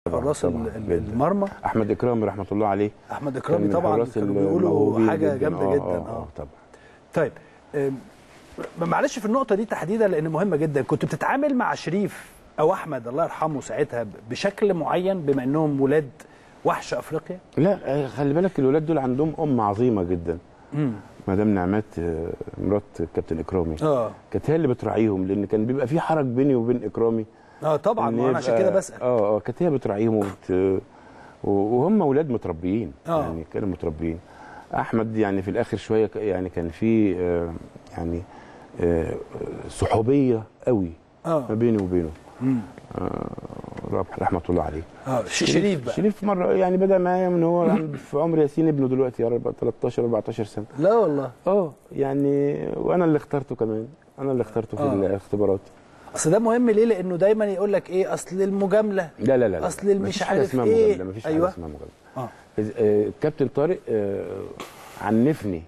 حراس طبعاً، ال- ال- جداً. المرمى احمد اكرامي رحمه الله عليه احمد كان اكرامي من طبعا الحراس كانوا بيقولوا الموهوبين حاجه جداً. جامده آه، جدا آه, اه اه طبعا طيب أم، معلش في النقطه دي تحديدا لان مهمه جدا كنت بتتعامل مع شريف او احمد الله يرحمه ساعتها ب- بشكل معين بما انهم ولاد وحش افريقيا لا آه، خلي بالك الولاد دول عندهم ام عظيمه جدا امم مدام نعمات آه، مرات كابتن اكرامي اه كانت هي اللي بتراعيهم لان كان بيبقى في حرج بيني وبين اكرامي اه طبعا إن ما انا عشان يبقى- كده بسال اه اه كانت هي بتراعيهم وبت... وهم ولاد متربيين آه. يعني كانوا متربيين احمد يعني في الاخر شويه ك- يعني كان في آه، يعني آه، صحوبيه قوي اه ما بيني وبينه امم رب- رحمه الله عليه اه ش- شريف بقى شريف مره يعني بدا معايا من هو عند- في عمر ياسين ابنه دلوقتي يا 13 14 سنه لا والله اه يعني وانا اللي اخترته كمان انا اللي اخترته في آه. الاختبارات اصل ده مهم ليه لانه دايما يقول لك ايه اصل المجامله لا لا لا لا. أصل المش مفيش حاجة عارف اسمها إيه. مجاملة، مفيش أيوة. حاجه اسمها مجامله اه إز- آه، الكابتن طارق آه، عنفني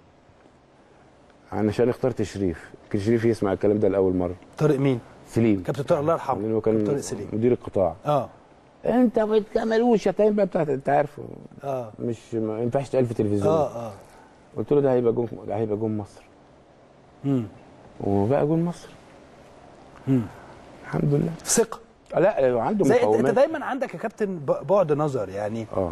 علشان اخترت شريف كان شريف يسمع الكلام ده لاول مره طارق مين سليم كابتن طارق الله يرحمه لانه كابتن كان طارق سليم مدير القطاع اه انت ما بتعملوش الشتايم بقى بتاعت انت عارفه اه مش ما ينفعش تقال في التلفزيون اه اه قلت له ده هيبقى جون ده هيبقى جون مصر امم وبقى جون مصر امم الحمد لله ثقه آه، لا عنده زي انت, انت مقومات دايما عندك يا كابتن ب- بعد نظر يعني اه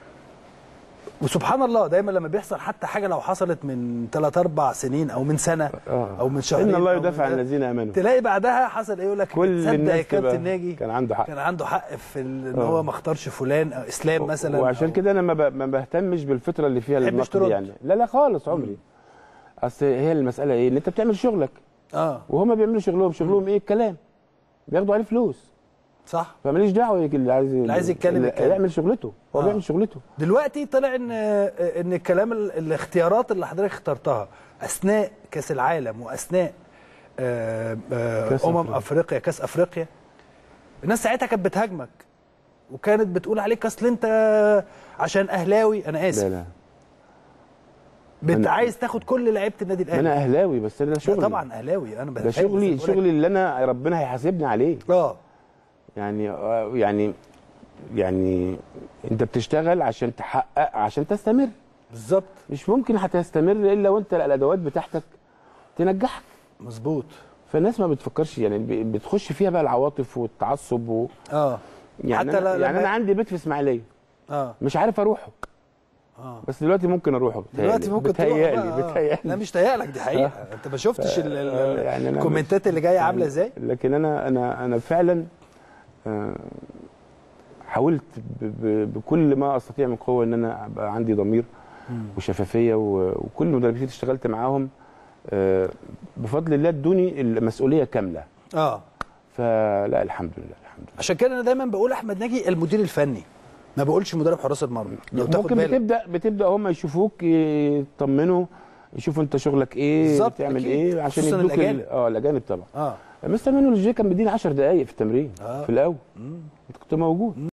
وسبحان الله دايما لما بيحصل حتى حاجه لو حصلت من 3 4 سنين او من سنه اه او من شهرين ان الله أو يدافع من- عن الذين امنوا تلاقي بعدها حصل ايه يقول لك كل تصدق يا الناس تبقى- كابتن ناجي كان عنده حق كان عنده حق في ال- ان آه. هو ما اختارش فلان او اسلام مثلا وعشان أو- كده انا ما ب- ما بهتمش بالفتره اللي فيها تحبش النقد ترد. يعني لا لا خالص عمري اصل هي المساله ايه ان انت بتعمل شغلك اه وهما بيعملوا شغلهم شغلهم ايه الكلام بياخدوا عليه فلوس صح فماليش دعوه اللي عايز اللي عايز يتكلم اللي يتكلم. يعمل شغلته هو آه. بيعمل شغلته دلوقتي طلع ان ان الكلام ال- الاختيارات اللي حضرتك اخترتها اثناء كاس العالم واثناء آه، آه، كأس امم أفريقيا. افريقيا كاس افريقيا الناس ساعتها كانت بتهاجمك وكانت بتقول عليك اصل انت عشان اهلاوي انا لا اسف لا بت أنا- عايز تاخد كل لعيبه النادي ما انا الاهلي اهلاوي بس انا ده لا شغلي طبعا اهلاوي انا ده بحب شغلي بس بقولك- شغلي اللي انا ربنا هيحاسبني عليه اه يعني آه، يعني يعني انت بتشتغل عشان تحقق عشان تستمر بالظبط مش ممكن هتستمر الا وانت الادوات بتاعتك تنجحك مظبوط فالناس ما بتفكرش يعني ب- بتخش فيها بقى العواطف والتعصب و... اه يعني حتى أنا لا- يعني لما- انا عندي بيت في اسماعيليه اه مش عارف اروحه اه بس دلوقتي ممكن اروحه بتهيألي. دلوقتي ممكن تروح بتهيألي بقى، آه. بتهيألي لا مش تهيألك دي حقيقه انت ما شفتش ال- ال- آه، يعني أنا الكومنتات اللي جايه عامله ازاي لكن انا انا انا فعلا آه، حاولت ب- ب- بكل ما استطيع من قوه ان انا ابقى عندي ضمير وشفافيه و- وكل المدربين اللي اشتغلت معاهم آه، بفضل الله ادوني المسؤوليه كامله اه فلا الحمد لله الحمد لله عشان كده انا دايما بقول احمد ناجي المدير الفني ما بقولش مدرب حراس المرمى لو تاخد ممكن بالك بتبدا بتبدا هم يشوفوك يطمنوا يشوفوا انت شغلك ايه بالظبط، بتعمل أكيد. ايه عشان خصوصاً يدوك ال- الأجانب. اه الاجانب طبعا اه مستر مانويل جي كان بيديني 10 دقائق في التمرين آه. في الاول كنت موجود